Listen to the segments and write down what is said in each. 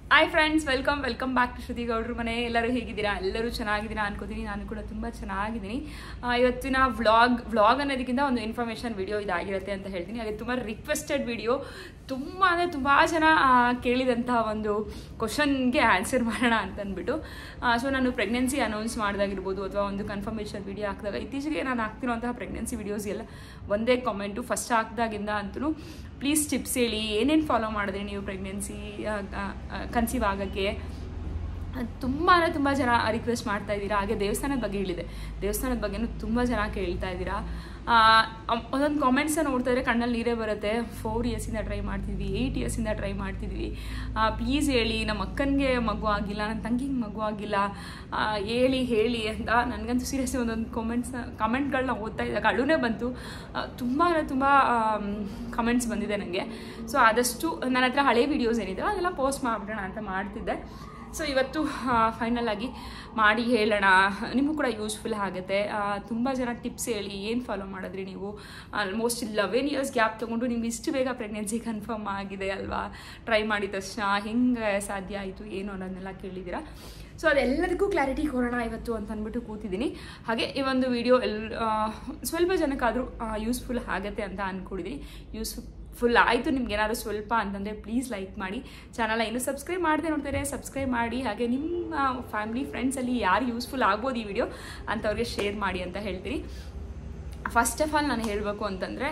hi friends welcome welcome back to Shruti ಗೌಡ್ರ ಮನೆ ಎಲ್ಲರೂ ಹೇಗಿದ್ದೀರಾ ಎಲ್ಲರೂ ಚೆನ್ನಾಗಿದ್ದೀರಾ ಅನ್ಕೋತೀನಿ ನಾನು ಕೂಡ ತುಂಬ ಚೆನ್ನಾಗಿದ್ದೀನಿ ಆ, ಇವತ್ತಿನ ವ್ಲಾಗ್ ವ್ಲಾಗ್ ಅನ್ನೋದಕ್ಕಿಂತ ಒಂದು ಇನ್ಫಾರ್ಮೇಷನ್ ವಿಡಿಯೋ ಇದಾಗಿರುತ್ತೆ ಅಂತ ಹೇಳ್ತೀನಿ ಹಾಗೆ ತುಂಬ ರಿಕ್ವೆಸ್ಟೆಡ್ ವಿಡಿಯೋ ತುಂಬ ಅಂದರೆ ತುಂಬ ಜನ ಆ, ಕೇಳಿದಂತಹ ಒಂದು ಕ್ವಶನ್ಗೆ ಆನ್ಸರ್ ಮಾಡೋಣ ಅಂತ ಅಂದ್ಬಿಟ್ಟು ಸೊ ನಾನು ಪ್ರೆಗ್ನೆನ್ಸಿ ಅನೌನ್ಸ್ ಮಾಡಿದಾಗಿರ್ಬೋದು ಅಥವಾ ಒಂದು ಕನ್ಫರ್ಮೇಷನ್ ವಿಡಿಯೋ ಹಾಕಿದಾಗ ಇತ್ತೀಚೆಗೆ ನಾನು ಹಾಕ್ತಿರೋಂತಹ ಪ್ರೆಗ್ನೆನ್ಸಿ ವಿಡಿಯೋಸ್ ಎಲ್ಲ ಒಂದೇ ಕಾಮೆಂಟು ಫಸ್ಟ್ ಹಾಕಿದಾಗಿಂದ ಅಂತೂ ಪ್ಲೀಸ್ ಟಿಪ್ಸ್ ಹೇಳಿ ಏನೇನು ಫಾಲೋ ಮಾಡಿದ್ರಿ ನೀವು ಪ್ರೆಗ್ನೆನ್ಸಿ ಕನ್ಸೀವ್ ಆಗೋಕ್ಕೆ ತುಂಬ ಅಂದರೆ ತುಂಬ ಜನ ರಿಕ್ವೆಸ್ಟ್ ಮಾಡ್ತಾ ಇದ್ದೀರಾ ಹಾಗೆ ದೇವಸ್ಥಾನದ ಬಗ್ಗೆ ಹೇಳಿದೆ ದೇವಸ್ಥಾನದ ಬಗ್ಗೆನೂ ತುಂಬ ಜನ ಕೇಳ್ತಾ ಇದ್ದೀರಾ ಆ, ಅಮ್- ಒಂದೊಂದು ಕಾಮೆಂಟ್ಸ ನೋಡ್ತಾ ಇದ್ರೆ ಕಣ್ಣಲ್ಲಿ ನೀರೇ ಬರುತ್ತೆ ಫೋರ್ ಇಯರ್ಸಿಂದ ಟ್ರೈ ಮಾಡ್ತಿದ್ವಿ ಏಯ್ಟ್ ಇಯರ್ಸಿಂದ ಟ್ರೈ ಮಾಡ್ತಿದ್ವಿ ಪ್ಲೀಸ್ ಹೇಳಿ ನಮ್ಮ ಅಕ್ಕನಿಗೆ ಮಗು ಆಗಿಲ್ಲ ನನ್ನ ತಂಗಿಗೆ ಮಗು ಆಗಿಲ್ಲ ಆ, ಹೇಳಿ ಹೇಳಿ ಅಂತ ನನಗಂತೂ ಸೀರಿಯಸ್ಲಿ ಒಂದೊಂದು ಕಾಮೆಂಟ್ಸ್ನ ಕಮೆಂಟ್ಗಳನ್ನ ಓದ್ತಾ ಇದ್ದಾಗ ಅಳುನೇ ಬಂತು ತುಂಬ ಅಂದರೆ ತುಂಬ ಕಮೆಂಟ್ಸ್ ಬಂದಿದೆ ನನಗೆ ಸೊ ಆದಷ್ಟು ನನ್ನ ಹತ್ರ ಹಳೆ ವೀಡಿಯೋಸ್ ಏನಿದೆ ಅದೆಲ್ಲ ಪೋಸ್ಟ್ ಮಾಡಿಬಿಡೋಣ ಅಂತ ಮಾಡ್ತಿದ್ದೆ ಸೊ ಇವತ್ತು ಫೈನಲ್ ಆಗಿ ಮಾಡಿ ಹೇಳೋಣ ನಿಮಗೂ ಕೂಡ ಯೂಸ್ಫುಲ್ ಆಗುತ್ತೆ ತುಂಬ ಜನ ಟಿಪ್ಸ್ ಹೇಳಿ ಏನು ಫಾಲೋ ಮಾಡಿದ್ರಿ ನೀವು ಆಲ್ಮೋಸ್ಟ್ ಲೆವೆನ್ ಇಯರ್ಸ್ ಗ್ಯಾಪ್ ತೊಗೊಂಡು ನಿಮ್ಗೆ ಇಷ್ಟು ಬೇಗ ಪ್ರೆಗ್ನೆನ್ಸಿ ಕನ್ಫರ್ಮ್ ಆಗಿದೆ ಅಲ್ವಾ ಟ್ರೈ ಮಾಡಿದ ತಕ್ಷಣ ಹೆಂಗೆ ಸಾಧ್ಯ ಆಯಿತು ಏನು ಅನ್ನೋದನ್ನೆಲ್ಲ ಕೇಳಿದ್ದೀರಾ ಸೊ ಅದೆಲ್ಲದಕ್ಕೂ ಕ್ಲಾರಿಟಿ ಕೊಡೋಣ ಇವತ್ತು ಅಂತ ಅಂದ್ಬಿಟ್ಟು ಕೂತಿದ್ದೀನಿ ಹಾಗೆ ಈ ಒಂದು ವಿಡಿಯೋ ಎಲ್ ಆ, ಸ್ವಲ್ಪ ಜನಕ್ಕಾದರೂ ಯೂಸ್ಫುಲ್ ಆಗುತ್ತೆ ಅಂತ ಅಂದ್ಕೊಂಡಿದ್ದೀನಿ ಯೂಸ್ ಫುಲ್ ಆಯಿತು ನಿಮ್ಗೆ ಏನಾದ್ರು ಸ್ವಲ್ಪ ಅಂತಂದರೆ ಪ್ಲೀಸ್ ಲೈಕ್ ಮಾಡಿ ಚಾನಲ್ ಇನ್ನೂ ಸಬ್ಸ್ಕ್ರೈಬ್ ಮಾಡದೆ ನೋಡ್ತಾರೆ ಸಬ್ಸ್ಕ್ರೈಬ್ ಮಾಡಿ ಹಾಗೆ ನಿಮ್ಮ ಫ್ಯಾಮಿಲಿ ಫ್ರೆಂಡ್ಸಲ್ಲಿ ಯಾರು ಯೂಸ್ಫುಲ್ ಆಗ್ಬೋದು ಈ ವಿಡಿಯೋ ಅಂಥವ್ರಿಗೆ ಶೇರ್ ಮಾಡಿ ಅಂತ ಹೇಳ್ತೀನಿ ಫಸ್ಟ್ ಆಫ್ ಆಲ್ ನಾನು ಹೇಳಬೇಕು ಅಂತಂದರೆ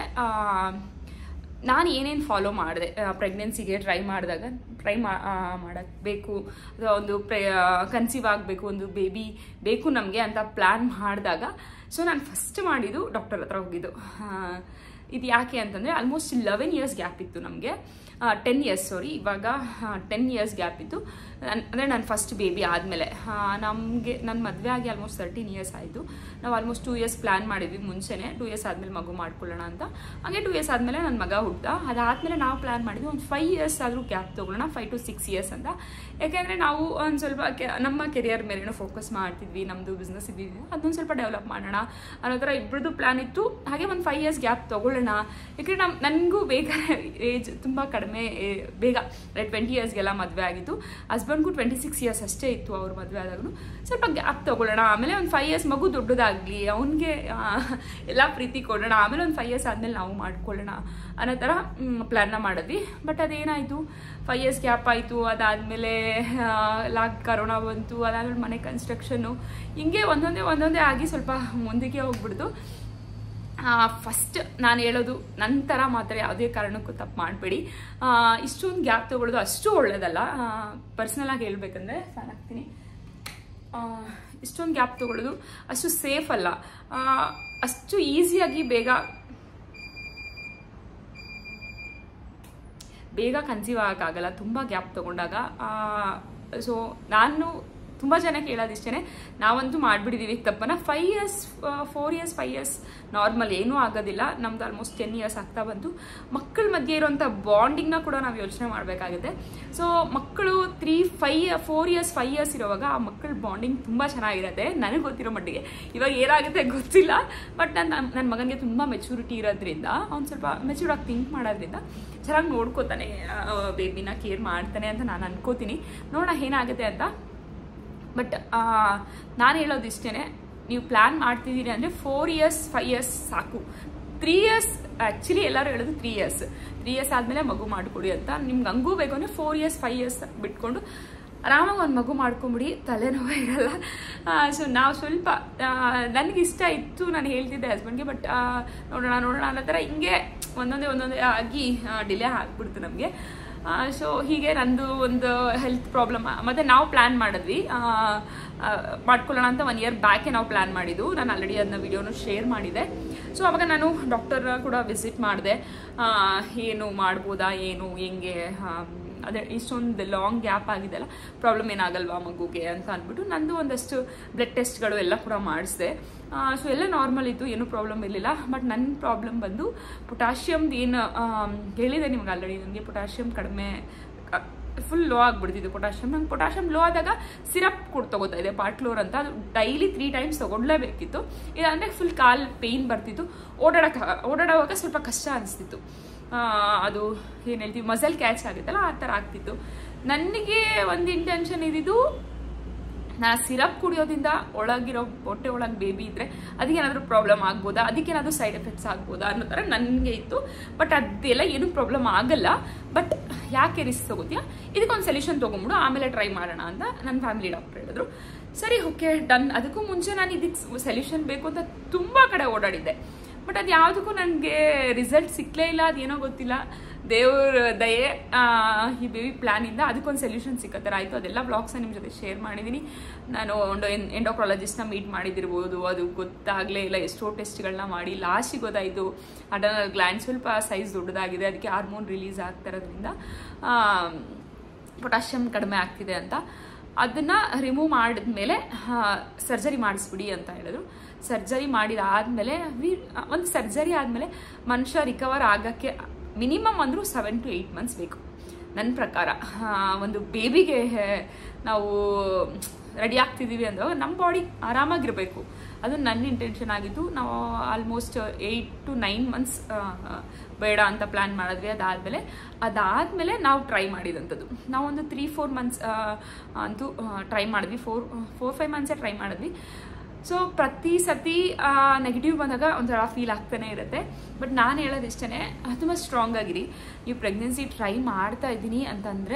ನಾನು ಏನೇನು ಫಾಲೋ ಮಾಡಿದೆ ಪ್ರೆಗ್ನೆನ್ಸಿಗೆ ಟ್ರೈ ಮಾಡಿದಾಗ ಟ್ರೈ ಮಾಡೋಕ್ಕೆ ಬೇಕು ಅಥವಾ ಒಂದು ಪ್ರೆ ಕನ್ಸೀವ್ ಆಗಬೇಕು ಒಂದು ಬೇಬಿ ಬೇಕು ನಮಗೆ ಅಂತ ಪ್ಲ್ಯಾನ್ ಮಾಡಿದಾಗ ಸೊ ನಾನು ಫಸ್ಟ್ ಮಾಡಿದ್ದು ಡಾಕ್ಟರ್ ಹತ್ರ ಹೋಗಿದ್ದು ಆ, ಇದು ಯಾಕೆ ಅಂತಂದರೆ ಆಲ್ಮೋಸ್ಟ್ ಲೆವೆನ್ ಇಯರ್ಸ್ ಗ್ಯಾಪ್ ಇತ್ತು ನಮಗೆ ಟೆನ್ ಇಯರ್ಸ್ ಸಾರಿ ಇವಾಗ ಟೆನ್ ಇಯರ್ಸ್ ಗ್ಯಾಪ್ ಇತ್ತು ಅಂದರೆ ನನ್ನ ಫಸ್ಟ್ ಬೇಬಿ ಆದಮೇಲೆ ನಮಗೆ ನನ್ನ ಮದುವೆ ಆಗಿ ಆಲ್ಮೋಸ್ಟ್ ತರ್ಟೀನ್ ಇಯರ್ಸ್ ಆಯಿತು ನಾವು ಆಲ್ಮೋಸ್ಟ್ ಟೂ ಇಯರ್ಸ್ ಪ್ಲ್ಯಾನ್ ಮಾಡಿದ್ವಿ ಮುಂಚೆನೇ ಟೂ ಇಯರ್ಸ್ ಆದಮೇಲೆ ಮಗು ಮಾಡ್ಕೊಳ್ಳೋಣ ಅಂತ ಹಾಗೆ ಟೂ ಇಯರ್ಸ್ ಆದಮೇಲೆ ನನ್ನ ಮಗ ಹುಟ್ಟ ಅದಾದಮೇಲೆ ನಾವು ಪ್ಲ್ಯಾನ್ ಮಾಡಿದ್ವಿ ಒಂದು ಫೈವ್ ಇಯರ್ಸ್ ಆದರೂ ಗ್ಯಾಪ್ ತೊಗೊಳ್ಳೋಣ ಫೈವ್ ಟು ಸಿಕ್ಸ್ ಇಯರ್ಸ್ ಅಂತ ಯಾಕೆಂದರೆ ನಾವು ಒಂದು ಸ್ವಲ್ಪ ಕೆ ನಮ್ಮ ಕೆರಿಯರ್ ಮೇಲೇನೋ ಫೋಕಸ್ ಮಾಡ್ತಿದ್ವಿ ನಮ್ಮದು ಬಿಸ್ನೆಸ್ ಇದ್ದಿದ್ದು ಅದೊಂದು ಸ್ವಲ್ಪ ಡೆವಲಪ್ ಮಾಡೋಣ ಅನ್ನೋ ಥರ ಇಬ್ಬರದ್ದು ಪ್ಲ್ಯಾನ್ ಇತ್ತು ಹಾಗೆ ಒಂದು ಫೈವ್ ಇಯರ್ಸ್ ಗ್ಯಾಪ್ ತೊಗೊಳ್ಳೋಣ ಯಾಕೆಂದರೆ ನಮ್ಮ ನನಗೂ ಬೇಗ ಏಜ್ ತುಂಬ ಕಡಿಮೆ ಏ, ಬೇಗ ಟ್ವೆಂಟಿ ಇಯರ್ಸ್ಗೆಲ್ಲ ಮದುವೆ ಆಗಿತ್ತು ಹಸ್ಬೆಂಡ್ಗೂ ಟ್ವೆಂಟಿ ಸಿಕ್ಸ್ ಇಯರ್ಸ್ ಅಷ್ಟೇ ಇತ್ತು ಅವ್ರ ಮದುವೆ ಆದಾಗೂ ಸ್ವಲ್ಪ ಗ್ಯಾಪ್ ತೊಗೊಳ್ಳೋಣ ಆಮೇಲೆ ಒಂದು ಫೈವ್ ಇಯರ್ಸ್ ಮಗು ದೊಡ್ಡದಾಗಲಿ ಅವನಿಗೆ ಎಲ್ಲ ಪ್ರೀತಿ ಕೊಡೋಣ ಆಮೇಲೆ ಒಂದು ಫೈವ್ ಇಯರ್ಸ್ ಆದಮೇಲೆ ನಾವು ಮಾಡ್ಕೊಳ್ಳೋಣ ಅನ್ನೋ ಥರ ಪ್ಲ್ಯಾನ್ನ ಮಾಡಿದ್ವಿ ಬಟ್ ಅದೇನಾಯಿತು ಫೈವ್ ಇಯರ್ಸ್ ಗ್ಯಾಪ್ ಆಯಿತು ಅದಾದಮೇಲೆ ಲಾಕ್ ಕರೋನಾ ಬಂತು ಅದಾದ್ಮೇಲೆ ಮನೆ ಕನ್ಸ್ಟ್ರಕ್ಷನ್ನು ಹಿಂಗೆ ಒಂದೊಂದೇ ಒಂದೊಂದೇ ಆಗಿ ಸ್ವಲ್ಪ ಮುಂದಕ್ಕೆ ಹೋಗ್ಬಿಡ್ತು ಫಸ್ಟ್ ನಾನು ಹೇಳೋದು ನಂತರ ಮಾತ್ರ ಯಾವುದೇ ಕಾರಣಕ್ಕೂ ತಪ್ಪು ಮಾಡಬೇಡಿ ಇಷ್ಟೊಂದು ಗ್ಯಾಪ್ ತೊಗೊಳ್ಳೋದು ಅಷ್ಟು ಒಳ್ಳೇದಲ್ಲ ಪರ್ಸ್ನಲ್ ಆಗಿ ಹೇಳ್ಬೇಕಂದ್ರೆ ಫ್ಯಾನ್ ಹಾಕ್ತೀನಿ ಆ, ಇಷ್ಟೊಂದು ಗ್ಯಾಪ್ ತೊಗೊಳ್ಳೋದು ಅಷ್ಟು ಸೇಫ್ ಅಲ್ಲ ಆ, ಅಷ್ಟು ಈಸಿಯಾಗಿ ಬೇಗ ಬೇಗ ಕನ್ಸೀವ್ ಆಗೋಕ್ಕಾಗಲ್ಲ ತುಂಬ ಗ್ಯಾಪ್ ತೊಗೊಂಡಾಗ ಸೊ ನಾನು ತುಂಬ ಜನ ಕೇಳೋದಿಷ್ಟೇ ನಾವಂತೂ ಮಾಡಿಬಿಟ್ಟಿದ್ದೀವಿ ತಪ್ಪನ five years four years five years normal ಏನೂ ಆಗೋದಿಲ್ಲ ನಮ್ದು ಆಲ್ಮೋಸ್ಟ್ ಟೆನ್ ಇಯರ್ಸ್ ಆಗ್ತಾ ಬಂತು ಮಕ್ಕಳ ಮಧ್ಯೆ ಇರೋಂಥ ಬಾಂಡಿಂಗ್ನ ಕೂಡ ನಾವು ಯೋಚನೆ ಮಾಡಬೇಕಾಗುತ್ತೆ ಸೊ ಮಕ್ಕಳು three five four years five years ಇರೋವಾಗ ಆ ಮಕ್ಕಳ ಬಾಂಡಿಂಗ್ ತುಂಬ ಚೆನ್ನಾಗಿರುತ್ತೆ ನನಗೆ ಗೊತ್ತಿರೋ ಮಟ್ಟಿಗೆ ಇವಾಗ ಏನಾಗುತ್ತೆ ಗೊತ್ತಿಲ್ಲ ಬಟ್ ನನ್ನ ನನ್ನ ಮಗನಿಗೆ ತುಂಬ ಮೆಚುರಿಟಿ ಇರೋದ್ರಿಂದ ಅವ್ನು ಸ್ವಲ್ಪ ಮೆಚೂರ್ ಆಗಿ ಥಿಂಕ್ ಮಾಡೋದ್ರಿಂದ ಚೆನ್ನಾಗಿ ನೋಡ್ಕೋತಾನೆ ಬೇಬಿನ ಕೇರ್ ಮಾಡ್ತಾನೆ ಅಂತ ನಾನು ಅನ್ಕೋತೀನಿ ನೋಡೋಣ ಏನಾಗುತ್ತೆ ಅಂತ ಬಟ್ ನಾನು ಹೇಳೋದು ಇಷ್ಟೇ ನೀವು ಪ್ಲ್ಯಾನ್ ಮಾಡ್ತಿದ್ದೀರಿ ಅಂದರೆ ಫೋರ್ ಇಯರ್ಸ್ ಫೈವ್ ಇಯರ್ಸ್ ಸಾಕು ತ್ರೀ ಇಯರ್ಸ್ ಆ್ಯಕ್ಚುಲಿ ಎಲ್ಲರೂ ಹೇಳೋದು ತ್ರೀ ಇಯರ್ಸ್ ತ್ರೀ ಇಯರ್ಸ್ ಆದಮೇಲೆ ಮಗು ಮಾಡಿಕೊಡಿ ಅಂತ ನಿಮ್ಗೆ ಹಂಗೂ ಬೇಕು ಅಂದರೆ ಫೋರ್ ಇಯರ್ಸ್ ಫೈವ್ ಇಯರ್ಸ್ ಬಿಟ್ಕೊಂಡು ಆರಾಮಾಗಿ ಒಂದು ಮಗು ಮಾಡ್ಕೊಂಬಿಡಿ ತಲೆನೋವು ಇರಲ್ಲ ಸೊ ನಾವು ಸ್ವಲ್ಪ ನನಗೆ ಇಷ್ಟ ಇತ್ತು ನಾನು ಹೇಳ್ತಿದ್ದೆ ಹಸ್ಬೆಂಡ್ಗೆ ಬಟ್ ನೋಡೋಣ ನೋಡೋಣ ಅನ್ನೋ ಥರ ಹಿಂಗೆ ಒಂದೊಂದೇ ಒಂದೊಂದೇ ಆಗಿ ಡಿಲೇ ಆಗಿಬಿಡ್ತು ನಮಗೆ ಸೊ ಹೀಗೆ ನಂದು ಒಂದು ಹೆಲ್ತ್ ಪ್ರಾಬ್ಲಮ್ ಮತ್ತು ನಾವು ಪ್ಲ್ಯಾನ್ ಮಾಡಿದ್ವಿ ಆ, ಆ, ಮಾಡ್ಕೊಳ್ಳೋಣ ಅಂತ ಒನ್ ಇಯರ್ ಬ್ಯಾಕೆ ನಾವು ಪ್ಲ್ಯಾನ್ ಮಾಡಿದ್ದು ನಾನು ಆಲ್ರೆಡಿ ಅದನ್ನ ವಿಡಿಯೋನು ಶೇರ್ ಮಾಡಿದೆ ಸೊ ಅವಾಗ ನಾನು ಡಾಕ್ಟರ್ನ ಕೂಡ ವಿಸಿಟ್ ಮಾಡಿದೆ ಏನು ಮಾಡ್ಬೋದಾ ಏನು ಹೆಂಗೆ ಆ, ಅದೇ ಇಷ್ಟೊಂದು ಲಾಂಗ್ ಗ್ಯಾಪ್ ಆಗಿದೆಲ್ಲ ಪ್ರಾಬ್ಲಮ್ ಏನಾಗಲ್ವಾ ಮಗುಗೆ ಅಂತ ಅಂದ್ಬಿಟ್ಟು ನಂದು ಒಂದಷ್ಟು ಬ್ಲಡ್ ಟೆಸ್ಟ್ಗಳು ಎಲ್ಲ ಕೂಡ ಮಾಡಿಸಿದೆ ಸೊ ಎಲ್ಲ ನಾರ್ಮಲ್ ಇತ್ತು ಏನೂ ಪ್ರಾಬ್ಲಮ್ ಇರಲಿಲ್ಲ ಬಟ್ ನನ್ನ ಪ್ರಾಬ್ಲಮ್ ಬಂದು ಪೊಟ್ಯಾಷಿಯಮ್ದು ಏನು ಹೇಳಿದೆ ನಿಮ್ಗೆ ಆಲ್ರೆಡಿ ನನಗೆ ಪೊಟ್ಯಾಷಿಯಮ್ ಕಡಿಮೆ ಫುಲ್ ಲೋ ಆಗಿಬಿಡ್ತಿದ್ದು ಪೊಟ್ಯಾಷಿಯಮ್ ನಂಗೆ ಪೊಟ್ಯಾಷಿಯಮ್ ಲೋ ಆದಾಗ ಸಿರಪ್ ಕೊಟ್ಟು ತಗೋತಾ ಇದೆ ಪಾರ್ಟ್ಲೋರ್ ಅಂತ ಅದು ಡೈಲಿ ತ್ರೀ ಟೈಮ್ಸ್ ತೊಗೊಳ್ಲೇಬೇಕಿತ್ತು ಇಲ್ಲಾಂದರೆ ಫುಲ್ ಕಾಲ್ ಪೇಯ್ನ್ ಬರ್ತಿತ್ತು ಓಡಾಡಕ್ಕೆ ಓಡಾಡುವಾಗ ಸ್ವಲ್ಪ ಕಷ್ಟ ಅನಿಸ್ತಿತ್ತು ಆ, ಅದು ಏನು ಹೇಳ್ತೀವಿ ಮಸಲ್ ಕ್ಯಾಚ್ ಆಗುತ್ತಲ್ಲ ಆ ಥರ ಆಗ್ತಿತ್ತು ನನಗೆ ಒಂದು ಇಂಟೆನ್ಷನ್ ಇದ್ದಿದ್ದು ನಾನು ಸಿರಪ್ ಕುಡಿಯೋದ್ರಿಂದ ಒಳಗಿರೋ ಹೊಟ್ಟೆ ಒಳಗೆ ಬೇಬಿ ಇದ್ರೆ ಅದಕ್ಕೇನಾದರೂ ಪ್ರಾಬ್ಲಮ್ ಆಗ್ಬೋದಾ ಅದಕ್ಕೇನಾದರೂ ಸೈಡ್ ಎಫೆಕ್ಟ್ಸ್ ಆಗ್ಬೋದಾ ಅನ್ನೋ ಥರ ನನಗೆ ಇತ್ತು ಬಟ್ ಅದೆಲ್ಲ ಏನೂ ಪ್ರಾಬ್ಲಮ್ ಆಗಲ್ಲ ಬಟ್ ಯಾಕೆ ರಿಸ್ಕ್ ತಗೋತೀಯ ಇದಕ್ಕೊಂದು ಸೊಲ್ಯೂಷನ್ ತೊಗೊಂಬಿಡು ಆಮೇಲೆ ಟ್ರೈ ಮಾಡೋಣ ಅಂತ ನನ್ನ ಫ್ಯಾಮಿಲಿ ಡಾಕ್ಟರ್ ಹೇಳಿದ್ರು ಸರಿ ಓಕೆ ಡನ್ ಅದಕ್ಕೂ ಮುಂಚೆ ನಾನು ಇದಕ್ಕೆ ಸೊಲ್ಯೂಷನ್ ಬೇಕು ಅಂತ ತುಂಬ ಕಡೆ ಓಡಾಡಿದ್ದೆ ಬಟ್ ಅದು ಯಾವುದಕ್ಕೂ ನನಗೆ ರಿಸಲ್ಟ್ ಸಿಕ್ಕಲೇ ಇಲ್ಲ ಅದೇನೋ ಗೊತ್ತಿಲ್ಲ ದೇವ್ರ ದಯೆ ಆ, ಈ ಬೇಬಿ ಪ್ಲ್ಯಾನಿಂದ ಅದಕ್ಕೊಂದು ಸೊಲ್ಯೂಷನ್ ಸಿಕ್ಕತ್ತರ ಆಯಿತು ಅದೆಲ್ಲ ಬ್ಲಾಗ್ಸ್ನ ನಿಮ್ಮ ಜೊತೆ ಶೇರ್ ಮಾಡಿದ್ದೀನಿ ನಾನು ಒಂದು ಎನ್ ಎಂಡೋಕ್ರಾಲಜಿಸ್ಟ್ನ ಮೀಟ್ ಮಾಡಿದಿರ್ಬೋದು ಅದು ಗೊತ್ತಾಗಲೇ ಇಲ್ಲ ಎಷ್ಟೋ ಟೆಸ್ಟ್ಗಳನ್ನ ಮಾಡಿ ಲಾಸ್ಟಿಗೆ ಗೊತ್ತಾಯಿತು ಅಡನಲ್ ಗ್ಲ್ಯಾಂಡ್ ಸ್ವಲ್ಪ ಸೈಜ್ ದೊಡ್ಡದಾಗಿದೆ ಅದಕ್ಕೆ ಹಾರ್ಮೋನ್ ರಿಲೀಸ್ ಆಗ್ತಾ ಇರೋದ್ರಿಂದ ಪೊಟ್ಯಾಷಿಯಮ್ ಕಡಿಮೆ ಆಗ್ತಿದೆ ಅಂತ ಅದನ್ನು ರಿಮೂವ್ ಮಾಡಿದ್ಮೇಲೆ ಸರ್ಜರಿ ಮಾಡಿಸ್ಬಿಡಿ ಅಂತ ಹೇಳಿದ್ರು ಸರ್ಜರಿ ಮಾಡಿದಾದ್ಮೇಲೆ ಒಂದು ಸರ್ಜರಿ ಆದಮೇಲೆ ಮನುಷ್ಯ ರಿಕವರ್ ಆಗೋಕ್ಕೆ ಮಿನಿಮಮ್ ಅಂದರೂ ಸೆವೆನ್ ಟು ಏಯ್ಟ್ ಮಂತ್ಸ್ ಬೇಕು ನನ್ನ ಪ್ರಕಾರ ಆ, ಒಂದು ಬೇಬಿಗೆ ನಾವು ರೆಡಿ ಆಗ್ತಿದ್ದೀವಿ ಅಂದಾಗ ನಮ್ಮ ಬಾಡಿ ಆರಾಮಾಗಿರಬೇಕು ಅದು ನನ್ನ ಇಂಟೆನ್ಷನ್ ಆಗಿತ್ತು ನಾವು almost eight to nine months ಬೇಡ ಅಂತ ಪ್ಲ್ಯಾನ್ ಮಾಡಿದ್ವಿ ಅದಾದಮೇಲೆ ಅದಾದಮೇಲೆ ನಾವು ಟ್ರೈ ಮಾಡಿದಂಥದ್ದು ನಾವೊಂದು ತ್ರೀ ಫೋರ್ ಮಂತ್ಸ್ ಅಂತೂ ಟ್ರೈ ಮಾಡಿದ್ವಿ ಫೋರ್ ಫೋರ್ ಫೈವ್ ಮಂತ್ಸೇ ಟ್ರೈ ಮಾಡಿದ್ವಿ ಸೊ ಪ್ರತಿ ಸತಿ ನೆಗೆಟಿವ್ ಬಂದಾಗ ಒಂಥರ ಫೀಲ್ ಆಗ್ತಾನೆ ಇರುತ್ತೆ ಬಟ್ ನಾನು ಹೇಳೋದು ಇಷ್ಟೇ ತುಂಬ ಸ್ಟ್ರಾಂಗ್ ಆಗಿರಿ ನೀವು ಪ್ರೆಗ್ನೆನ್ಸಿ ಟ್ರೈ ಮಾಡ್ತಾ ಇದ್ದೀನಿ ಅಂತಂದರೆ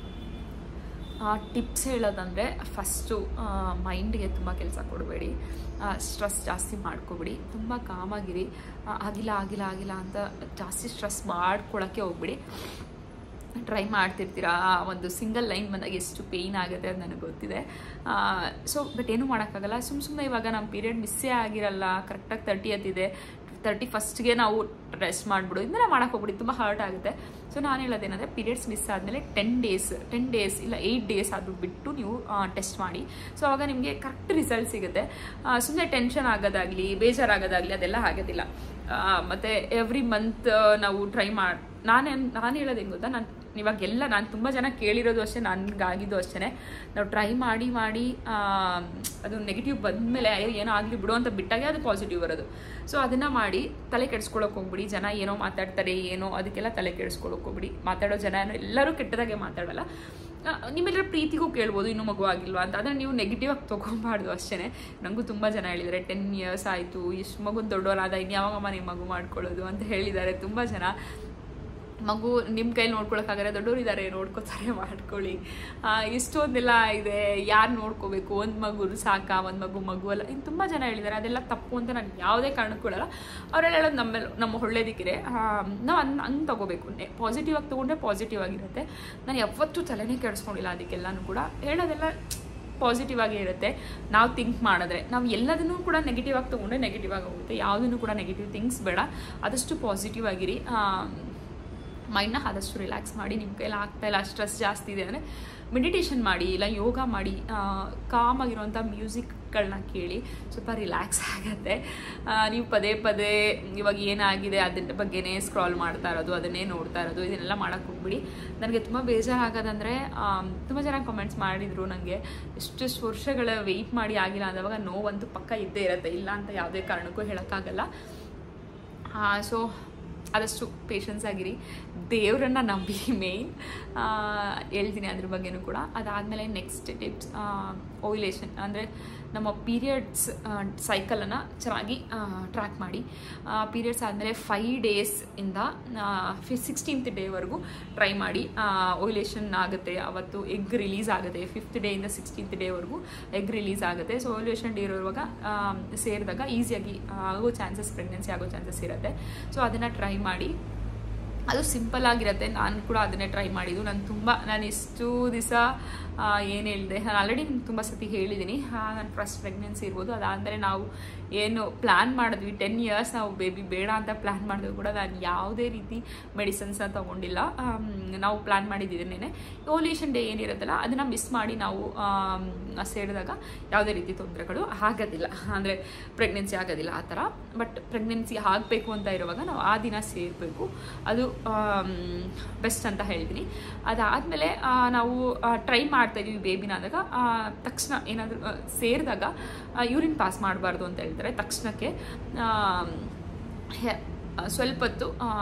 ಟಿಪ್ಸ್ ಹೇಳೋದಂದರೆ ಫಸ್ಟು ಮೈಂಡ್ಗೆ ತುಂಬ ಕೆಲಸ ಕೊಡಬೇಡಿ ಸ್ಟ್ರೆಸ್ ಜಾಸ್ತಿ ಮಾಡ್ಕೋಬೇಡಿ ತುಂಬ ಕಾಮಾಗಿರಿ ಆ, ಆಗಿಲ್ಲ ಆಗಿಲ್ಲ ಆಗಿಲ್ಲ ಅಂತ ಜಾಸ್ತಿ ಸ್ಟ್ರೆಸ್ ಮಾಡ್ಕೊಳಕ್ಕೆ ಹೋಗ್ಬಿಡಿ ಟ್ರೈ ಮಾಡ್ತಿರ್ತೀರಾ ಆ ಒಂದು ಸಿಂಗಲ್ ಲೈನ್ ಬಂದಾಗ ಎಷ್ಟು ಪೇಯ್ನ್ ಆಗುತ್ತೆ ಅದು ನನಗೆ ಗೊತ್ತಿದೆ ಸೊ ಬಟ್ ಏನೂ ಮಾಡೋಕ್ಕಾಗಲ್ಲ ಸುಮ್ಮ ಸುಮ್ಮನೆ ಇವಾಗ ನಮ್ಮ ಪೀರಿಯಡ್ ಮಿಸ್ಸೇ ಆಗಿರಲ್ಲ ಕರೆಕ್ಟಾಗಿ ತರ್ಟಿ ಇದೆ ತರ್ಟಿ ಫಸ್ಟ್ಗೆ ನಾವು ರೆಸ್ಟ್ ಮಾಡಿಬಿಡು ಇದನ್ನೆಲ್ಲ ಮಾಡೋಕೆ ಹೋಗ್ಬಿಡಿ ತುಂಬ ಹರ್ಟ್ ಆಗುತ್ತೆ ಸೊ ನಾನು ಹೇಳೋದೇನಂದರೆ ಪೀರಿಯಡ್ಸ್ ಮಿಸ್ ಆದಮೇಲೆ ಟೆನ್ ಡೇಸ್ ಟೆನ್ ಡೇಸ್ ಇಲ್ಲ ಏಯ್ಟ್ ಡೇಸ್ ಅದು ಬಿಟ್ಟು ನೀವು ಟೆಸ್ಟ್ ಮಾಡಿ ಸೊ ಅವಾಗ ನಿಮಗೆ ಕರೆಕ್ಟ್ ರಿಸಲ್ಟ್ ಸಿಗುತ್ತೆ ಸುಮ್ಮನೆ ಟೆನ್ಷನ್ ಆಗೋದಾಗಲಿ ಬೇಜಾರಾಗೋದಾಗಲಿ ಅದೆಲ್ಲ ಆಗೋದಿಲ್ಲ ಆ, ಮತ್ತೆ ಎವ್ರಿ ಮಂತ್ ನಾವು ಟ್ರೈ ಮಾಡಿ ನಾನೇ ನಾನು ಹೇಳೋದೇನು ಗೊತ್ತಾ ನಾನು ಇವಾಗೆಲ್ಲ ನಾನು ತುಂಬ ಜನ ಕೇಳಿರೋದು ಅಷ್ಟೇ ನನಗಾಗಿದ್ದು ಅಷ್ಟೇ ನಾವು ಟ್ರೈ ಮಾಡಿ ಮಾಡಿ ಆ, ಅದು ನೆಗೆಟಿವ್ ಬಂದಮೇಲೆ ಅಯ್ಯೋ ಏನೋ ಆಗಲಿ ಬಿಡು ಅಂತ ಬಿಟ್ಟಾಗೆ ಅದು ಪಾಸಿಟಿವ್ ಬರೋದು ಸೊ ಅದನ್ನು ಮಾಡಿ ತಲೆ ಕೆಡಿಸ್ಕೊಳಕ್ಕೆ ಹೋಗ್ಬಿಡಿ ಜನ ಏನೋ ಮಾತಾಡ್ತಾರೆ ಏನೋ ಅದಕ್ಕೆಲ್ಲ ತಲೆ ಕೆಡಿಸ್ಕೊಳಕ್ಕೆ ಹೋಗ್ಬಿಡಿ ಮಾತಾಡೋ ಜನ ಏನೋ ಎಲ್ಲರೂ ಕೆಟ್ಟದಾಗೆ ಮಾತಾಡಲ್ಲ ಆ, ನಿಮ್ಮೆಲ್ಲರ ಪ್ರೀತಿಗೂ ಕೇಳ್ಬೋದು ಇನ್ನೂ ಮಗು ಆಗಿಲ್ವಾ ಅಂತ ಅದನ್ನು ನೀವು ನೆಗೆಟಿವ್ ಆಗಿ ತೊಗೊಬಾರ್ದು ಅಷ್ಟೇ ನನಗೂ ತುಂಬ ಜನ ಹೇಳಿದ್ದಾರೆ ಟೆನ್ ಇಯರ್ಸ್ ಆಯಿತು ಇಷ್ಟು ಮಗು ದೊಡ್ಡವರಾದ ಇನ್ನು ಯಾವಾಗಮ್ಮ ನಿಮ್ಮ ಮಗು ಮಾಡ್ಕೊಳ್ಳೋದು ಅಂತ ಹೇಳಿದ್ದಾರೆ ತುಂಬ ಜನ ಮಗು ನಿಮ್ಮ ಕೈಲಿ ನೋಡ್ಕೊಳಕ್ಕಾಗಲ್ಲ ದೊಡ್ಡವರು ಇದ್ದಾರೆ ನೋಡ್ಕೋತಾರೆ ಮಾಡ್ಕೊಳ್ಳಿ ಆ, ಇಷ್ಟೊಂದೆಲ್ಲ ಇದೆ ಯಾರು ನೋಡ್ಕೋಬೇಕು ಒಂದು ಮಗು ಸಾಕಾ ಒಂದು ಮಗು ಮಗು ಅಲ್ಲ ಇನ್ನು ತುಂಬ ಜನ ಹೇಳಿದ್ದಾರೆ ಅದೆಲ್ಲ ತಪ್ಪು ಅಂತ ನಾನು ಯಾವುದೇ ಕಾರಣಕ್ಕೂ ಹೇಳಲ್ಲ ಅವರೆಲ್ಲ ಹೇಳೋದು ನಮ್ಮ ಮೇಲೆ ನಮ್ಮ ಒಳ್ಳೇದಕ್ಕಿದೆ ನಾವು ಅದನ್ನ ಹಂಗೆ ತೊಗೋಬೇಕು ಪಾಸಿಟಿವ್ ಆಗಿ ತೊಗೊಂಡ್ರೆ ಪಾಸಿಟಿವ್ ಆಗಿರುತ್ತೆ ನಾನು ಯಾವತ್ತೂ ತಲೆನೇ ಕೆಡಿಸ್ಕೊಂಡಿಲ್ಲ ಅದಕ್ಕೆಲ್ಲನೂ ಕೂಡ ಹೇಳೋದೆಲ್ಲ ಪಾಸಿಟಿವ್ ಆಗೇ ಇರುತ್ತೆ ನಾವು ಥಿಂಕ್ ಮಾಡಿದ್ರೆ ನಾವು ಎಲ್ಲದನ್ನೂ ಕೂಡ ನೆಗೆಟಿವ್ ಆಗಿ ತೊಗೊಂಡ್ರೆ ನೆಗೆಟಿವ್ ಆಗಿ ಹೋಗುತ್ತೆ ಯಾವುದನ್ನು ಕೂಡ ನೆಗೆಟಿವ್ ಥಿಂಗ್ಸ್ ಬೇಡ ಆದಷ್ಟು ಪಾಸಿಟಿವ್ ಆಗಿರಿ ಮೈಂಡ್ನ ಆದಷ್ಟು ರಿಲ್ಯಾಕ್ಸ್ ಮಾಡಿ ನಿಮ್ಮ ಕೈಲಿ ಆಗ್ತಾ ಇಲ್ಲ ಸ್ಟ್ರೆಸ್ ಜಾಸ್ತಿ ಇದೆ ಅಂದರೆ ಮೆಡಿಟೇಷನ್ ಮಾಡಿ ಇಲ್ಲ ಯೋಗ ಮಾಡಿ ಕಾಮಾಗಿರೋಂಥ ಮ್ಯೂಸಿಕ್ಗಳನ್ನ ಕೇಳಿ ಸ್ವಲ್ಪ ರಿಲ್ಯಾಕ್ಸ್ ಆಗುತ್ತೆ ಆ, ನೀವು ಪದೇ ಪದೇ ಇವಾಗ ಏನಾಗಿದೆ ಅದ್ರ ಬಗ್ಗೆನೇ ಸ್ಕ್ರಾಲ್ ಮಾಡ್ತಾ ಇರೋದು ಅದನ್ನೇ ನೋಡ್ತಾ ಇರೋದು ಇದನ್ನೆಲ್ಲ ಮಾಡೋಕ್ಕೆ ಹೋಗ್ಬಿಡಿ ನನಗೆ ತುಂಬ ಬೇಜಾರಾಗೋದಂದರೆ ತುಂಬ ಜನ ಕಮೆಂಟ್ಸ್ ಮಾಡಿದರು ನನಗೆ ಎಷ್ಟೆಷ್ಟು ವರ್ಷಗಳ ವೆಯ್ಟ್ ಮಾಡಿ ಆಗಿಲ್ಲ ಅಂದವಾಗ ನೋವಂತೂ ಪಕ್ಕ ಇದ್ದೇ ಇರುತ್ತೆ ಇಲ್ಲ ಅಂತ ಯಾವುದೇ ಕಾರಣಕ್ಕೂ ಹೇಳೋಕ್ಕಾಗಲ್ಲ ಸೊ ಆದಷ್ಟು ಪೇಷನ್ಸ್ ಆಗಿರಿ ದೇವರನ್ನ ನಂಬಿ ಮೇಯ್ನ್ ಹೇಳ್ತೀನಿ ಅದ್ರ ಬಗ್ಗೆನೂ ಕೂಡ ಅದಾದಮೇಲೆ ನೆಕ್ಸ್ಟ್ ಟಿಪ್ಸ್ ಓವ್ಯುಲೇಷನ್ ಅಂದರೆ ನಮ್ಮ ಪೀರಿಯಡ್ಸ್ ಸೈಕಲನ್ನು ಚೆನ್ನಾಗಿ ಟ್ರ್ಯಾಕ್ ಮಾಡಿ ಪೀರಿಯಡ್ಸ್ ಆದಮೇಲೆ ಫೈ ಡೇಸ್ ಇಂದ ಫಿ ಸಿಕ್ಸ್ಟೀನ್ತ್ ಡೇವರೆಗೂ ಟ್ರೈ ಮಾಡಿ ಓವ್ಯುಲೇಷನ್ ಆಗುತ್ತೆ ಅವತ್ತು ಎಗ್ ರಿಲೀಸ್ ಆಗುತ್ತೆ ಫಿಫ್ತ್ ಡೇಯಿಂದ ಸಿಕ್ಸ್ಟೀನ್ತ್ ಡೇವರೆಗೂ ಎಗ್ ರಿಲೀಸ್ ಆಗುತ್ತೆ ಸೊ ಓವ್ಯುಲೇಷನ್ ಡೇ ಇರುವಾಗ ಸೇರಿದಾಗ ಈಸಿಯಾಗಿ ಆಗೋ ಚಾನ್ಸಸ್ ಪ್ರೆಗ್ನೆನ್ಸಿ ಆಗೋ ಚಾನ್ಸಸ್ ಇರುತ್ತೆ ಸೊ ಅದನ್ನು ಟ್ರೈ ಮಾಡಿ ಅದು ಸಿಂಪಲ್ ಆಗಿರುತ್ತೆ ನಾನು ಕೂಡ ಅದನ್ನೇ ಟ್ರೈ ಮಾಡಿದ್ದು ನಾನು ತುಂಬ ನಾನು ಇಷ್ಟು ದಿವಸ ಏನು ಹೇಳಿದೆ ನಾನು ಆಲ್ರೆಡಿ ನಿಮ್ಗೆ ತುಂಬ ಸತಿ ಹೇಳಿದ್ದೀನಿ ನಾನು ಫಸ್ಟ್ ಪ್ರೆಗ್ನೆನ್ಸಿ ಇರ್ಬೋದು ಅದಾದಮೇಲೆ ನಾವು ಏನು ಪ್ಲ್ಯಾನ್ ಮಾಡಿದ್ವಿ ಟೆನ್ ಇಯರ್ಸ್ ನಾವು ಬೇಬಿ ಬೇಡ ಅಂತ ಪ್ಲ್ಯಾನ್ ಮಾಡಿದ್ವಿ ಕೂಡ ನಾನು ಯಾವುದೇ ರೀತಿ ಮೆಡಿಸನ್ಸ್ನ ತೊಗೊಂಡಿಲ್ಲ ಆಮ್, ನಾವು ಪ್ಲ್ಯಾನ್ ಮಾಡಿದ್ದೇನೆ ಓಲ್ಯೂಷನ್ ಡೇ ಏನಿರುತ್ತಲ್ಲ ಅದನ್ನು ಮಿಸ್ ಮಾಡಿ ನಾವು ಆಮ್, ಸೇರಿದಾಗ ಯಾವುದೇ ರೀತಿ ತೊಂದರೆಗಳು ಆಗೋದಿಲ್ಲ ಅಂದರೆ ಪ್ರೆಗ್ನೆನ್ಸಿ ಆಗೋದಿಲ್ಲ ಆ ಥರ ಬಟ್ ಪ್ರೆಗ್ನೆನ್ಸಿ ಆಗಬೇಕು ಅಂತ ಇರುವಾಗ ನಾವು ಆ ದಿನ ಸೇರಬೇಕು ಅದು ಬೆಸ್ಟ್ ಅಂತ ಹೇಳ್ತೀನಿ ಅದಾದಮೇಲೆ ನಾವು ಟ್ರೈ ಮಾಡ್ತಾ ಇದೀವಿ ಬೇಬಿನ ಆದಾಗ ಆ, ತಕ್ಷಣ ಏನಾದರೂ ಸೇರಿದಾಗ ಯೂರಿನ್ ಪಾಸ್ ಮಾಡಬಾರ್ದು ಅಂತ ಹೇಳ್ತಾರೆ ತಕ್ಷಣಕ್ಕೆ ಆ, ಹೆ- ಸ್ವಲ್ಪ ಹೊತ್ತು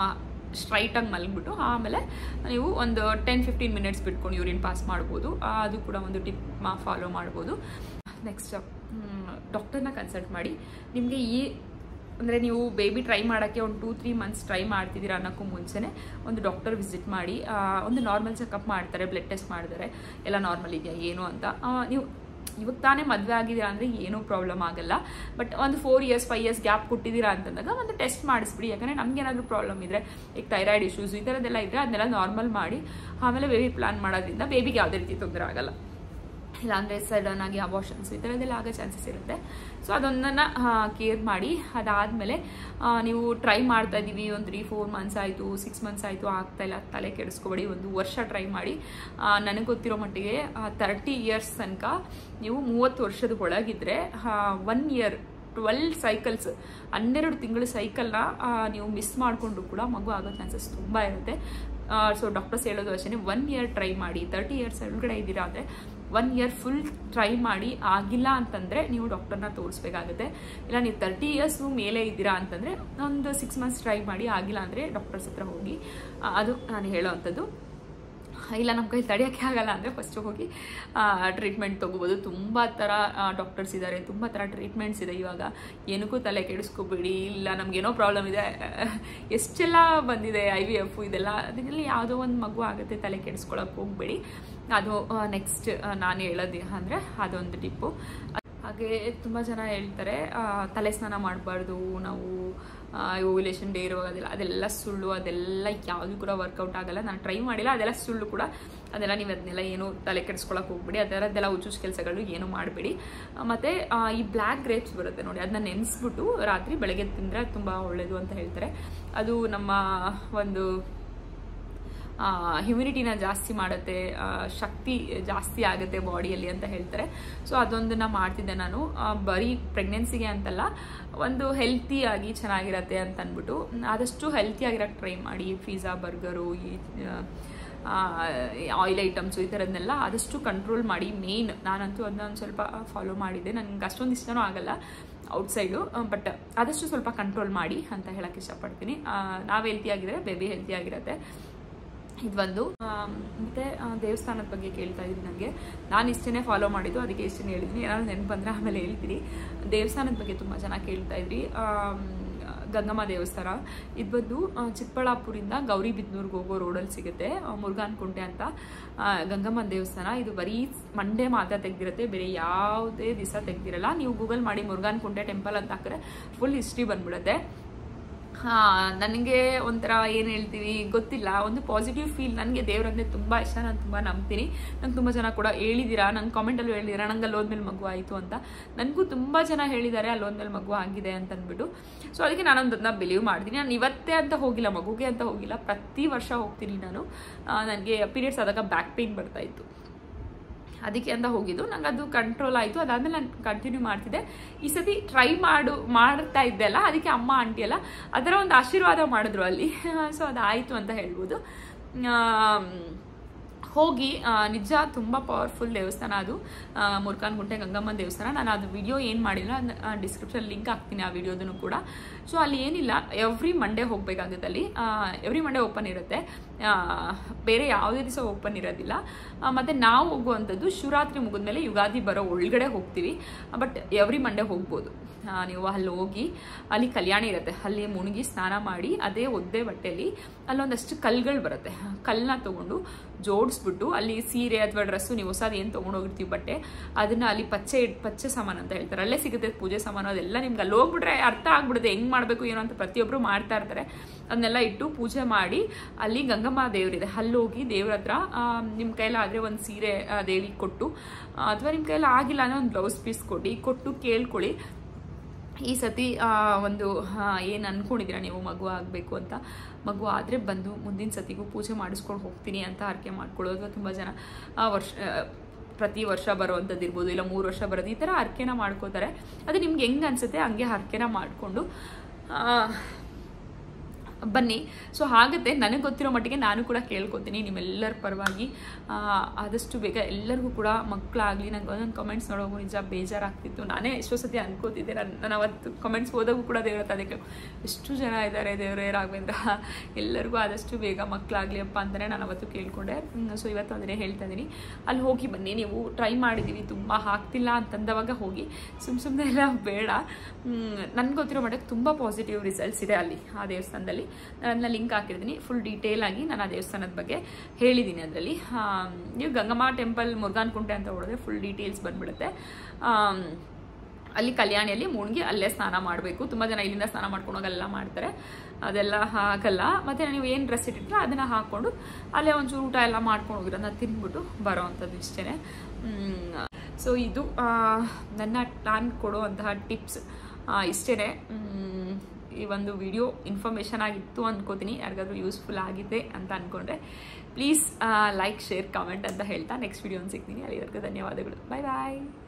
ಸ್ಟ್ರೈಟಾಗಿ ಮಲಗಿಬಿಟ್ಟು ಆಮೇಲೆ ನೀವು ಒಂದು ಟೆನ್ ಫಿಫ್ಟೀನ್ ಮಿನಿಟ್ಸ್ ಬಿಟ್ಕೊಂಡು ಯೂರಿನ್ ಪಾಸ್ ಮಾಡ್ಬೋದು ಆ, ಅದು ಕೂಡ ಒಂದು ಟಿಪ್ ಫಾಲೋ ಮಾಡ್ಬೋದು ನೆಕ್ಸ್ಟ್ ಡಾಕ್ಟರ್ನ ಕನ್ಸಲ್ಟ್ ಮಾಡಿ ನಿಮಗೆ ಈ ಅಂದರೆ ನೀವು ಬೇಬಿ ಟ್ರೈ ಮಾಡೋಕ್ಕೆ ಒಂದು ಟೂ ತ್ರೀ ಮಂತ್ಸ್ ಟ್ರೈ ಮಾಡ್ತಿದ್ದೀರಾ ಅನ್ನೋಕ್ಕೂ ಮುಂಚೆನೇ ಒಂದು ಡಾಕ್ಟರ್ ವಿಸಿಟ್ ಮಾಡಿ ಆ, ಒಂದು ನಾರ್ಮಲ್ ಚೆಕಪ್ ಮಾಡ್ತಾರೆ ಬ್ಲಡ್ ಟೆಸ್ಟ್ ಮಾಡ್ತಾರೆ ಎಲ್ಲ ನಾರ್ಮಲ್ ಇದೆಯಾ ಏನು ಅಂತ ಆ, ನೀವು ಇವಾಗ ತಾನೇ ಮದುವೆ ಆಗಿದ್ದೀರಾ ಅಂದರೆ ಏನೂ ಪ್ರಾಬ್ಲಮ್ ಆಗಲ್ಲ ಬಟ್ ಒಂದು four years five years gap ಕೊಟ್ಟಿದ್ದೀರಾ ಅಂತಂದಾಗ ಒಂದು ಟೆಸ್ಟ್ ಮಾಡಿಸ್ಬಿಡಿ ಯಾಕಂದರೆ ನಮಗೇನಾದರೂ ಪ್ರಾಬ್ಲಮ್ ಇದ್ದರೆ ಈಗ ಥೈರಾಯ್ಡ್ ಇಶ್ಯೂಸ್ ಈ ಥರದ್ದೆಲ್ಲ ಇದ್ದರೆ ಅದನ್ನೆಲ್ಲ ನಾರ್ಮಲ್ ಮಾಡಿ ಆಮೇಲೆ ಬೇಬಿ ಪ್ಲಾನ್ ಮಾಡೋದ್ರಿಂದ ಬೇಬಿಗೆ ಯಾವುದೇ ರೀತಿ ತೊಂದರೆ ಆಗಲ್ಲ ಇಲ್ಲಾಂದರೆ ಸಡನ್ ಆಗಿ ಅಬಾರ್ಷನ್ಸ್ ಈ ಥರದ್ದೆಲ್ಲ ಆಗೋ ಚಾನ್ಸಸ್ ಇರುತ್ತೆ ಸೊ ಅದೊಂದನ್ನು ಕೇರ್ ಮಾಡಿ ಅದಾದಮೇಲೆ ನೀವು ಟ್ರೈ ಮಾಡ್ತಾ ಇದ್ದೀವಿ ಒಂದು ತ್ರೀ ಫೋರ್ ಮಂತ್ಸ್ ಆಯಿತು ಸಿಕ್ಸ್ ಮಂತ್ಸ್ ಆಯಿತು ಆಗ್ತಾ ಇಲ್ಲ ತಲೆ ಕೆಡಿಸ್ಕೊಬೇಡಿ ಒಂದು ವರ್ಷ ಟ್ರೈ ಮಾಡಿ ನನಗೆ ಗೊತ್ತಿರೋ ಮಟ್ಟಿಗೆ ತರ್ಟಿ ಇಯರ್ಸ್ ತನಕ ನೀವು ಮೂವತ್ತು ವರ್ಷದ ಒಳಗಿದ್ರೆ ಒನ್ ಇಯರ್ ಟ್ವೆಲ್ ಸೈಕಲ್ಸ್ ಹನ್ನೆರಡು ತಿಂಗಳ ಸೈಕಲ್ನ ನೀವು ಮಿಸ್ ಮಾಡಿಕೊಂಡು ಕೂಡ ಮಗು ಆಗೋ ಚಾನ್ಸಸ್ ತುಂಬ ಇರುತ್ತೆ ಸೊ ಡಾಕ್ಟರ್ಸ್ ಹೇಳೋದು ಅಷ್ಟೇ ಒನ್ ಇಯರ್ ಟ್ರೈ ಮಾಡಿ ತರ್ಟಿ ಇಯರ್ಸ್ ಒಳಗಡೆ ಇದ್ದೀರಾ ಅಂದರೆ ಒನ್ ಇಯರ್ ಫುಲ್ ಟ್ರೈ ಮಾಡಿ ಆಗಿಲ್ಲ ಅಂತಂದರೆ ನೀವು ಡಾಕ್ಟರ್ನ ತೋರಿಸ್ಬೇಕಾಗುತ್ತೆ ಇಲ್ಲ ನೀವು ತರ್ಟಿ ಇಯರ್ಸ್ ಮೇಲೆ ಇದ್ದೀರಾ ಅಂತಂದರೆ ಒಂದು ಸಿಕ್ಸ್ ಮಂತ್ಸ್ ಟ್ರೈ ಮಾಡಿ ಆಗಿಲ್ಲ ಅಂದರೆ ಡಾಕ್ಟರ್ಸ್ ಹತ್ರ ಹೋಗಿ ಆ, ಅದು ನಾನು ಹೇಳೋ ಅಂಥದ್ದು ಇಲ್ಲ ನಮ್ಮ ಕೈಲಿ ತಡೆಯೋಕ್ಕೆ ಆಗಲ್ಲ ಅಂದರೆ ಫಸ್ಟು ಹೋಗಿ ಟ್ರೀಟ್ಮೆಂಟ್ ತೊಗೋಬೋದು ತುಂಬ ಥರ ಡಾಕ್ಟರ್ಸ್ ಇದ್ದಾರೆ ತುಂಬ ಥರ ಟ್ರೀಟ್ಮೆಂಟ್ಸ್ ಇದೆ ಇವಾಗ ಏನಕ್ಕೂ ತಲೆ ಕೆಡಿಸ್ಕೋಬೇಡಿ ಇಲ್ಲ ನಮಗೇನೋ ಪ್ರಾಬ್ಲಮ್ ಇದೆ ಎಷ್ಟೆಲ್ಲ ಬಂದಿದೆ ಐ ವಿ ಎಫ್ ಇದೆಲ್ಲ ಅದರಲ್ಲಿ ಯಾವುದೋ ಒಂದು ಮಗು ಆಗುತ್ತೆ ತಲೆ ಕೆಡಿಸ್ಕೊಳಕ್ಕೆ ಹೋಗಬೇಡಿ ಅದು ನೆಕ್ಸ್ಟ್ ನಾನು ಹೇಳೋದು ಅಂದರೆ ಅದೊಂದು ಟಿಪ್ಪು ಹಾಗೆ ತುಂಬ ಜನ ಹೇಳ್ತಾರೆ ಆ, ತಲೆ ಸ್ನಾನ ಮಾಡಬಾರ್ದು ನಾವು ಓವ್ಯುಲೇಷನ್ ಡೇ ಇರುವಾಗ ಅದೆಲ್ಲ ಅದೆಲ್ಲ ಸುಳ್ಳು ಅದೆಲ್ಲ ಯಾವುದು ಕೂಡ ವರ್ಕೌಟ್ ಆಗಲ್ಲ ನಾನು ಟ್ರೈ ಮಾಡಿಲ್ಲ ಅದೆಲ್ಲ ಸುಳ್ಳು ಕೂಡ ಅದೆಲ್ಲ ನೀವು ಅದನ್ನೆಲ್ಲ ಏನು ತಲೆ ಕೆಡಿಸ್ಕೊಳಕ್ಕೆ ಹೋಗ್ಬೇಡಿ ಅದೆಲ್ಲ ಹುಚ್ಚುಸ್ ಕೆಲಸಗಳು ಏನು ಮಾಡಬೇಡಿ ಮತ್ತು ಈ ಬ್ಲ್ಯಾಕ್ ಗ್ರೇಪ್ಸ್ ಬರುತ್ತೆ ನೋಡಿ ಅದನ್ನ ನೆನೆಸ್ಬಿಟ್ಟು ರಾತ್ರಿ ಬೆಳಗ್ಗೆ ತಿಂದರೆ ತುಂಬ ಒಳ್ಳೆಯದು ಅಂತ ಹೇಳ್ತಾರೆ ಅದು ನಮ್ಮ ಒಂದು ಹ್ಯುಮಿನಿಟಿನ ಜಾಸ್ತಿ ಮಾಡುತ್ತೆ ಆ, ಶಕ್ತಿ ಜಾಸ್ತಿ ಆಗುತ್ತೆ ಬಾಡಿಯಲ್ಲಿ ಅಂತ ಹೇಳ್ತಾರೆ ಸೊ ಅದೊಂದನ್ನ ಮಾಡ್ತಿದ್ದೆ ನಾನು ಆ, ಬರೀ ಪ್ರೆಗ್ನೆನ್ಸಿಗೆ ಅಂತಲ್ಲ ಒಂದು ಹೆಲ್ತಿಯಾಗಿ ಚೆನ್ನಾಗಿರತ್ತೆ ಅಂತ ಅಂದ್ಬಿಟ್ಟು ಆದಷ್ಟು ಹೆಲ್ತಿಯಾಗಿರೋಕ್ಕೆ ಟ್ರೈ ಮಾಡಿ ಪಿಜ್ಜಾ ಬರ್ಗರು ಈ ಆಯಿಲ್ ಐಟಮ್ಸು ಈ ಥರದ್ದನ್ನೆಲ್ಲ ಆದಷ್ಟು ಕಂಟ್ರೋಲ್ ಮಾಡಿ ಮೇನ್ ನಾನಂತೂ ಅದನ್ನ ಒಂದು ಸ್ವಲ್ಪ ಫಾಲೋ ಮಾಡಿದ್ದೆ ನನಗೆ ಅಷ್ಟೊಂದು ಇಷ್ಟನೂ ಆಗಲ್ಲ ಔಟ್ಸೈಡು ಬಟ್ ಆದಷ್ಟು ಸ್ವಲ್ಪ ಕಂಟ್ರೋಲ್ ಮಾಡಿ ಅಂತ ಹೇಳಕ್ಕೆ ಇಷ್ಟಪಡ್ತೀನಿ ನಾವು ಹೆಲ್ತಿಯಾಗಿದ್ರೆ ಬೇಬಿ ಹೆಲ್ತಿಯಾಗಿರುತ್ತೆ ಇದು ಒಂದು ಆಮ್, ಮತ್ತೆ ಆ, ದೇವಸ್ಥಾನದ ಬಗ್ಗೆ ಕೇಳ್ತಾ ಇದ್ದೀನಿ ನನಗೆ ನಾನು ಇಷ್ಟೇ ಫಾಲೋ ಮಾಡಿದ್ದು ಅದಕ್ಕೆ ಇಷ್ಟೇ ಹೇಳಿದ್ದೀನಿ ಏನಾದ್ರು ನೆನಪು ಬಂದರೆ ಆಮೇಲೆ ಹೇಳ್ತೀನಿ ದೇವಸ್ಥಾನದ ಬಗ್ಗೆ ತುಂಬ ಚೆನ್ನಾಗಿ ಕೇಳ್ತಾ ಇದ್ರಿ ಆಮ್, ಗಂಗಮ್ಮ ದೇವಸ್ಥಾನ ಇದು ಬಂದು ಆ, ಚಿಕ್ಕಬಳ್ಳಾಪುರಿಂದ ಗೌರಿಬಿದ್ನೂರ್ಗೆ ಹೋಗೋ ರೋಡಲ್ಲಿ ಸಿಗುತ್ತೆ ಆ, ಮುರುಘಾನ್ ಕುಂಟೆ ಅಂತ ಆ, ಗಂಗಮ್ಮನ ದೇವಸ್ಥಾನ ಇದು ಬರೀ ಮಂಡೇ ಮಾತ್ರ ತೆಗ್ದಿರುತ್ತೆ ಬೇರೆ ಯಾವುದೇ ದಿವಸ ತೆಗ್ದಿರಲ್ಲ ನೀವು ಗೂಗಲ್ ಮಾಡಿ ಮುರುಘಾನ್ ಕುಂಟೆ ಟೆಂಪಲ್ ಅಂತ ಹಾಕಿದ್ರೆ ಫುಲ್ ಹಿಸ್ಟ್ರಿ ಬಂದ್ಬಿಡುತ್ತೆ ನನಗೆ ಒಂಥರ ಏನು ಹೇಳ್ತೀವಿ ಗೊತ್ತಿಲ್ಲ ಒಂದು ಪಾಸಿಟಿವ್ ಫೀಲ್ ನನಗೆ ದೇವರಂದ್ರೆ ತುಂಬ ಇಷ್ಟ ನಾನು ತುಂಬ ನಂಬ್ತೀನಿ ನಂಗೆ ತುಂಬ ಜನ ಕೂಡ ಹೇಳಿದ್ದೀರಾ ನಂಗೆ ಕಾಮೆಂಟಲ್ಲೂ ಹೇಳಿದ್ದೀರಾ ನಂಗೆ ಅಲ್ಲಿ ಹೋದ್ಮೇಲೆ ಮಗು ಆಯಿತು ಅಂತ ನನಗೂ ತುಂಬ ಜನ ಹೇಳಿದ್ದಾರೆ ಅಲ್ಲಿ ಹೋದ್ಮೇಲೆ ಮಗು ಆಗಿದೆ ಅಂತ ಅಂದ್ಬಿಟ್ಟು ಸೊ ಅದಕ್ಕೆ ನಾನೊಂದು ಅದನ್ನ ಬಿಲೀವ್ ಮಾಡ್ತೀನಿ ನಾನು ಇವತ್ತೇ ಅಂತ ಹೋಗಿಲ್ಲ ಮಗುಗೆ ಅಂತ ಹೋಗಿಲ್ಲ ಪ್ರತಿ ವರ್ಷ ಹೋಗ್ತೀನಿ ನಾನು ನನಗೆ ಪೀರಿಯಡ್ಸ್ ಆದಾಗ ಬ್ಯಾಕ್ ಪೇಯ್ನ್ ಬರ್ತಾ ಇತ್ತು ಅದಕ್ಕೆ ಅಂತ ಹೋಗಿದ್ದು ನಂಗೆ ಅದು ಕಂಟ್ರೋಲ್ ಆಯಿತು ಅದಾದಮೇಲೆ ನಾನು ಕಂಟಿನ್ಯೂ ಮಾಡ್ತಿದ್ದೆ ಈ ಸತಿ ಟ್ರೈ ಮಾಡು ಮಾಡ್ತಾ ಇದ್ದೆ ಅಲ್ಲ ಅದಕ್ಕೆ ಅಮ್ಮ ಆಂಟಿ ಎಲ್ಲ ಅದರ ಒಂದು ಆಶೀರ್ವಾದ ಮಾಡಿದ್ರು ಅಲ್ಲಿ ಸೊ ಅದಾಯಿತು ಅಂತ ಹೇಳ್ಬೋದು ಆಮ್, ಹೋಗಿ ಆ, ನಿಜ ತುಂಬ ಪವರ್ಫುಲ್ ದೇವಸ್ಥಾನ ಅದು ಆ, ಮುರ್ಕಾನ್ ಗುಂಟೆ ಗಂಗಮ್ಮನ ದೇವಸ್ಥಾನ ನಾನು ಅದು ವಿಡಿಯೋ ಏನು ಮಾಡಿಲ್ಲ ಡಿಸ್ಕ್ರಿಪ್ಷನ್ ಲಿಂಕ್ ಹಾಕ್ತೀನಿ ಆ ವಿಡಿಯೋದನ್ನು ಕೂಡ ಸೊ ಅಲ್ಲಿ ಏನಿಲ್ಲ ಎವ್ರಿ ಮಂಡೇ ಹೋಗಬೇಕಾಗುತ್ತೆ ಅಲ್ಲಿ ಎವ್ರಿ ಮಂಡೇ ಓಪನ್ ಇರುತ್ತೆ ಆ, ಬೇರೆ ಯಾವುದೇ ದಿವಸ ಓಪನ್ ಇರೋದಿಲ್ಲ ಆ, ಮತ್ತೆ ನಾವು ಹೋಗುವಂಥದ್ದು ಶಿವರಾತ್ರಿ ಮುಗಿದ್ಮೇಲೆ ಯುಗಾದಿ ಬರೋ ಒಳಗಡೆ ಹೋಗ್ತೀವಿ ಬಟ್ ಎವ್ರಿ ಮಂಡೇ ಹೋಗ್ಬೋದು ಆ, ನೀವು ಅಲ್ಲಿ ಹೋಗಿ ಅಲ್ಲಿ ಕಲ್ಯಾಣಿ ಇರುತ್ತೆ ಅಲ್ಲಿ ಮುಳುಗಿ ಸ್ನಾನ ಮಾಡಿ ಅದೇ ಒದ್ದೆ ಬಟ್ಟೆಯಲ್ಲಿ ಅಲ್ಲೊಂದಷ್ಟು ಕಲ್ಗಳು ಬರುತ್ತೆ ಕಲ್ಲನ್ನ ತೊಗೊಂಡು ಜೋಡಿಸ್ಬಿಟ್ಟು ಅಲ್ಲಿ ಸೀರೆ ಅಥವಾ ಡ್ರೆಸ್ಸು ನೀವು ಹೊಸದು ಏನು ತೊಗೊಂಡೋಗಿರ್ತೀವಿ ಬಟ್ಟೆ ಅದನ್ನ ಅಲ್ಲಿ ಪಚ್ಚೆ ಇಟ್- ಪಚ್ಚೆ ಸಾಮಾನು ಅಂತ ಹೇಳ್ತಾರೆ ಅಲ್ಲೇ ಸಿಗುತ್ತೆ ಪೂಜೆ ಸಾಮಾನು ಅದೆಲ್ಲ ನಿಮ್ಗೆ ಅಲ್ಲಿ ಹೋಗ್ಬಿಟ್ರೆ ಅರ್ಥ ಆಗ್ಬಿಡುತ್ತೆ ಹೆಂಗ್ ಮಾಡಬೇಕು ಏನೋ ಅಂತ ಪ್ರತಿಯೊಬ್ಬರು ಮಾಡ್ತಾ ಇರ್ತಾರೆ ಅದನ್ನೆಲ್ಲ ಇಟ್ಟು ಪೂಜೆ ಮಾಡಿ ಅಲ್ಲಿ ಗಂಗಮ್ಮ ದೇವರಿದೆ ಅಲ್ಲಿ ಹೋಗಿ ದೇವ್ರ ಹತ್ರ ನಿಮ್ಮ ಕೈಲಾದರೆ ಒಂದು ಸೀರೆ ಆ, ದೇವಿಗೆ ಕೊಟ್ಟು ಅಥವಾ ನಿಮ್ಮ ಕೈಯಲ್ಲಿ ಆಗಿಲ್ಲ ಅಂದರೆ ಒಂದು ಬ್ಲೌಸ್ ಪೀಸ್ ಕೊಟ್ಟು ಕೊಟ್ಟು ಕೇಳ್ಕೊಳ್ಳಿ ಈ ಸತಿ ಆ, ಒಂದು ಏನು ಅನ್ಕೊಂಡಿದ್ದೀರಾ ನೀವು ಮಗು ಆಗಬೇಕು ಅಂತ ಮಗು ಆದರೆ ಬಂದು ಮುಂದಿನ ಸತಿಗೂ ಪೂಜೆ ಮಾಡಿಸ್ಕೊಂಡು ಹೋಗ್ತೀನಿ ಅಂತ ಹರಕೆ ಮಾಡ್ಕೊಳ್ಳೋದು ಅಥವಾ ತುಂಬ ಜನ ಆ ವರ್ಷ ಆ, ಪ್ರತಿ ವರ್ಷ ಬರುವಂಥದ್ದು ಇರ್ಬೋದು ಇಲ್ಲ ಮೂರು ವರ್ಷ ಬರೋದು ಈ ಥರ ಹರಕೆನ ಮಾಡ್ಕೋತಾರೆ ಅದು ನಿಮ್ಗೆ ಹೆಂಗೆ ಅನಿಸುತ್ತೆ ಹಂಗೆ ಹರಕೆನ ಮಾಡಿಕೊಂಡು ಬನ್ನಿ ಸೊ ಆಗುತ್ತೆ ನನಗೆ ಗೊತ್ತಿರೋ ಮಟ್ಟಿಗೆ ನಾನು ಕೂಡ ಕೇಳ್ಕೊತೀನಿ ನಿಮ್ಮೆಲ್ಲರ ಪರವಾಗಿ ಆ, ಆದಷ್ಟು ಬೇಗ ಎಲ್ಲರಿಗೂ ಕೂಡ ಮಕ್ಕಳಾಗಲಿ ನಂಗೆ ಒಂದೊಂದು ಕಮೆಂಟ್ಸ್ ನೋಡೋಕು ನಿಜ ಬೇಜಾರಾಗ್ತಿತ್ತು ನಾನೇ ಎಷ್ಟೋ ಸತಿ ಅನ್ಕೋತಿದ್ದೆ ನಾನು ನಾನು ಅವತ್ತು ಕಮೆಂಟ್ಸ್ ಓದೋಗೂ ಕೂಡ ದೇವ್ರ ಹತ್ರ ಅದಕ್ಕೆ ಎಷ್ಟು ಜನ ಇದ್ದಾರೆ ದೇವರೇ ರಾಘವೇಂದ್ರ ಎಲ್ಲರಿಗೂ ಆದಷ್ಟು ಬೇಗ ಮಕ್ಕಳಾಗಲಿ ಅಪ್ಪ ಅಂತಲೇ ನಾನು ಅವತ್ತು ಕೇಳ್ಕೊಂಡೆ ಸೊ ಇವತ್ತು ಅದನ್ನೇ ಹೇಳ್ತಾ ಇದ್ದೀನಿ ಅಲ್ಲಿ ಹೋಗಿ ಬನ್ನಿ ನೀವು ಟ್ರೈ ಮಾಡಿದ್ದೀವಿ ತುಂಬ ಆಗ್ತಿಲ್ಲ ಅಂತಂದವಾಗ ಹೋಗಿ ಸುಮ್ಮ ಸುಮ್ಮನೆ ಎಲ್ಲ ಬೇಡ ನನಗೆ ಗೊತ್ತಿರೋ ಮಟ್ಟಕ್ಕೆ ತುಂಬ ಪಾಸಿಟಿವ್ ರಿಸಲ್ಟ್ಸ್ ಇದೆ ಅಲ್ಲಿ ಆ ದೇವಸ್ಥಾನದಲ್ಲಿ ನಾನು ಅದನ್ನ ಲಿಂಕ್ ಹಾಕಿರ್ತೀನಿ ಫುಲ್ ಡೀಟೇಲ್ ಆಗಿ ನಾನು ಆ ದೇವಸ್ಥಾನದ ಬಗ್ಗೆ ಹೇಳಿದ್ದೀನಿ ಅದರಲ್ಲಿ ನೀವು ಗಂಗಮ್ಮ ಟೆಂಪಲ್ ಮುರುಗಾನ್ ಕುಂಟೆ ಅಂತ ಹೊಡೆದ್ರೆ ಫುಲ್ ಡೀಟೇಲ್ಸ್ ಬಂದ್ಬಿಡುತ್ತೆ ಆಮ್, ಅಲ್ಲಿ ಕಲ್ಯಾಣಿಯಲ್ಲಿ ಮುಳುಗಿ ಅಲ್ಲೇ ಸ್ನಾನ ಮಾಡಬೇಕು ತುಂಬ ಜನ ಇಲ್ಲಿಂದ ಸ್ನಾನ ಮಾಡ್ಕೊಂಡು ಹೋಗೆಲ್ಲ ಮಾಡ್ತಾರೆ ಅದೆಲ್ಲ ಆಗಲ್ಲ ಮತ್ತು ನೀವು ಏನು ಡ್ರೆಸ್ ಇಟ್ಟಿದ್ರೆ ಅದನ್ನು ಹಾಕ್ಕೊಂಡು ಅಲ್ಲೇ ಒಂಚೂರು ಊಟ ಎಲ್ಲ ಮಾಡ್ಕೊಂಡು ಹೋಗಿರೋದನ್ನ ತಿಂದ್ಬಿಟ್ಟು ಬರೋ ಅಂಥದ್ದು ಇಷ್ಟೇ ಸೊ ಇದು ಆ, ನನ್ನ ನಾನು ಕೊಡುವಂತಹ ಟಿಪ್ಸ್ ಇಷ್ಟೇ ಈ ಒಂದು ವಿಡಿಯೋ ಇನ್ಫಾರ್ಮೇಷನ್ ಆಗಿತ್ತು ಅನ್ಕೋತೀನಿ ಯಾರಿಗಾದ್ರೂ ಯೂಸ್ಫುಲ್ ಆಗಿದೆ ಅಂತ ಅಂದ್ಕೊಂಡ್ರೆ ಪ್ಲೀಸ್ ಲೈಕ್ ಶೇರ್ ಕಮೆಂಟ್ ಅಂತ ಹೇಳ್ತಾ ನೆಕ್ಸ್ಟ್ ವಿಡಿಯೋನ ಸಿಗ್ತೀನಿ ಅಲ್ಲಿವರೆಗೂ ಧನ್ಯವಾದಗಳು ಬಾಯ್ ಬಾಯ್